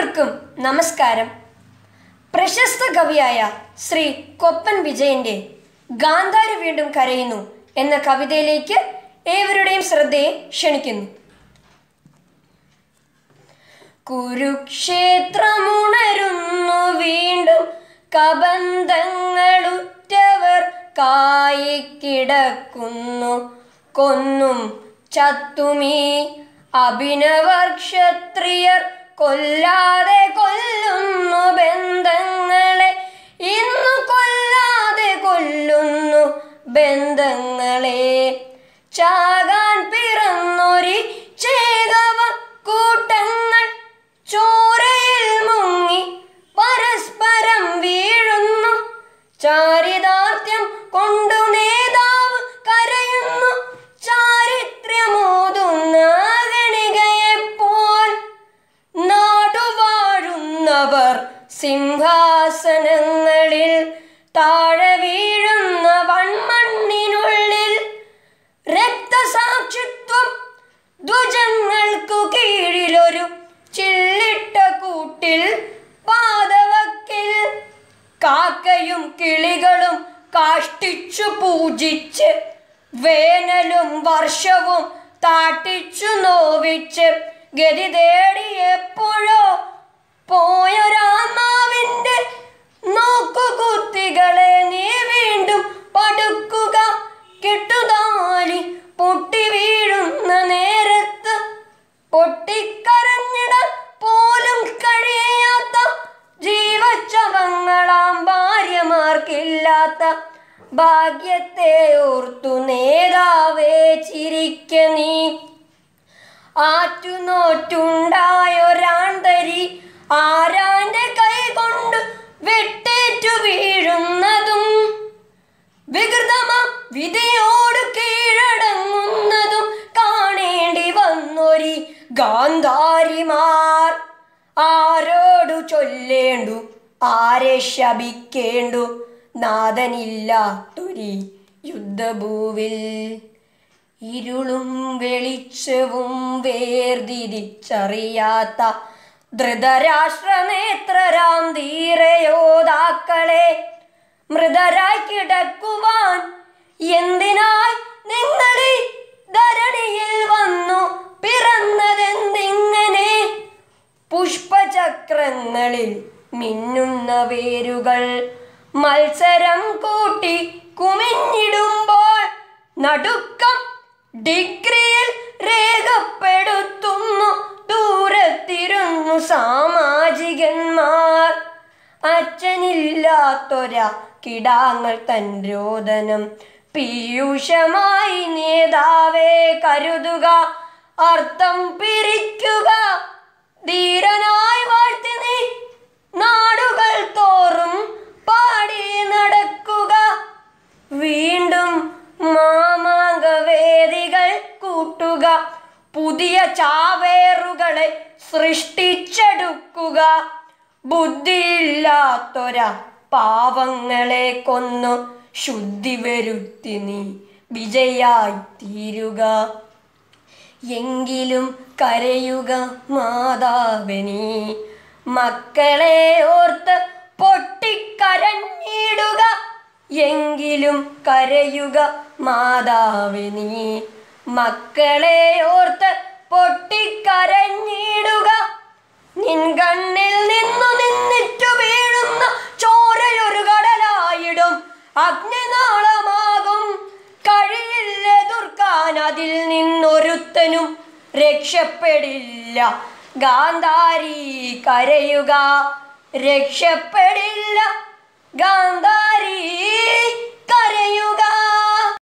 ഏവർക്കും നമസ്കാരം പ്രശസ്ത കവിയായ ശ്രീ കൊപ്പൻ വിജയന്റെ ഗാന്ധാരി വീണ്ടും കരയുന്നു എന്ന കവിതയിലേക്ക് ഏവരുടെയും ശ്രദ്ധയെ ക്ഷണിക്കുന്നു കുരുക്ഷേത്രമുണരുന്നു വീണ്ടും കബന്ധങ്ങളുറ്റവർ കായിക്കിടക്കുന്നു കൊന്നും ചത്തുമീ അഭിനവർ ക്ഷത്രിയർ കൊല്ലാതെ കൊല്ലുന്നു ബന്ധങ്ങളെ ഇന്നു കൊല്ലാതെ കൊല്ലുന്നു ബന്ധങ്ങളെ ചാകാൻ പിറന്നൊരി ചേകവ കൂട്ടങ്ങൾ ചോരയിൽ മുങ്ങി പരസ്പരം വീഴുന്നു ചാരിതാർത്ഥ്യം കൊണ്ടു നേതാവ് കരയുന്നു ചാരിത്ര്യമോതുന്ന ഗണികയെപ്പോൽ നാടുവാഴുന്നവർ സിംഹാസനങ്ങളിൽ താഴെ വീഴുന്ന വൺമണ്ണിനുള്ളിൽ രക്തസാക്ഷിത്വം ധ്വജങ്ങൾക്കു കീഴിലൊരു ചില്ലിട്ട കൂട്ടിൽ പാതവക്കിൽ കാക്കയും കിളികളും കാഷ്ടിച്ചു പൂജിച്ച് വേനലും വർഷവും താട്ടിച്ചു നോവിച്ച് ഗതി തേടി എപ്പോഴോ പോയൊരാത്മാവിന്റെ നോക്കുകുത്തികളെ നീ വീണ്ടും പടുക്കുക കെട്ടുതാലി പൊട്ടി വീഴുന്ന നേരത്ത് പൊട്ടിക്കരഞ്ഞിടാൻ പോലും കഴിയാത്ത ജീവച്ചവങ്ങളാം ഭാര്യമാർക്കില്ലാത്ത ഭാഗ്യത്തെ ഓർത്തു നേതാവേ ചിരിക്ക നീ ആറ്റുനോറ്റുണ്ടായൊരാണ്ടരി ആരാന്റെ കൈ കൊണ്ട് വെട്ടേറ്റു വീഴുന്നതും വികൃതമ വിധിയോട് കീഴടങ്ങുന്നതും കാണേണ്ടി വന്നൊരി ഗാന്ധാരിമാർ ആരോടു ചൊല്ലേണ്ടു ആരെ ശപിക്കേണ്ടു നാഥനില്ലാത്തൊരി യുദ്ധഭൂവിൽ ഇരുളും വെളിച്ചവും വേർതിരിച്ചറിയാത്ത ധൃതരാഷ്ട്രനേത്രരാം ധീരയോദ്ധാക്കളെ മൃതരായി കിടക്കുവാൻ എന്തിനായി നിങ്ങളീ ധരണിയിൽ വന്നു പിറന്നതെന്തിങ്ങനെ പുഷ്പചക്രങ്ങളിൽ മിന്നുന്ന വേരുകൾ മത്സരം കൂട്ടി കുമിഞ്ഞിടുമ്പോൾ നടുക്കം ഡിഗ്രിയിൽ രേഖപ്പെടുത്തുന്നു ദൂരത്തിരുന്നു സാമാജികന്മാർ അച്ഛനില്ലാത്തൊരാ കിടാങ്ങൾ തൻ രോദനം പീയൂഷമായി നേതാവേ കരുതുക അർത്ഥം പിരിക്കുക ധീരനായി വാഴ്ത്തി നീ നാടുകൾ തോറും പാടി നടക്കുക വീണ്ടും മാമാങ്കവേദികൾ കൂട്ടുക പുതിയ ചാവേറുകളെ സൃഷ്ടിച്ചെടുക്കുക ബുദ്ധിയില്ലാത്തൊര പാവങ്ങളെ കൊന്നു ശുദ്ധി വരുത്തി നീ വിജയായി തീരുക എങ്കിലും കരയുക മാതാവിനി മക്കളെ ഓർത്ത് പൊട്ടിക്കരഞ്ഞിടുക എങ്കിലും കരയുക മാതാവിനി മക്കളെ ഓർത്ത് പൊട്ടിക്കരഞ്ഞിടുക നിൻ കണ്ണിൽ നിന്നു നിന്നിറ്റു വീഴുന്ന ചോരയൊരു കടലായിടും അഗ്നിനാളമാകും കഴിയില്ലെതിർക്കാൻ അതിൽ നിന്നൊരുത്തനും രക്ഷപ്പെടില്ല ഗാന്ധാരി കരയുക രക്ഷപ്പെടില്ല ഗാന്ധാരി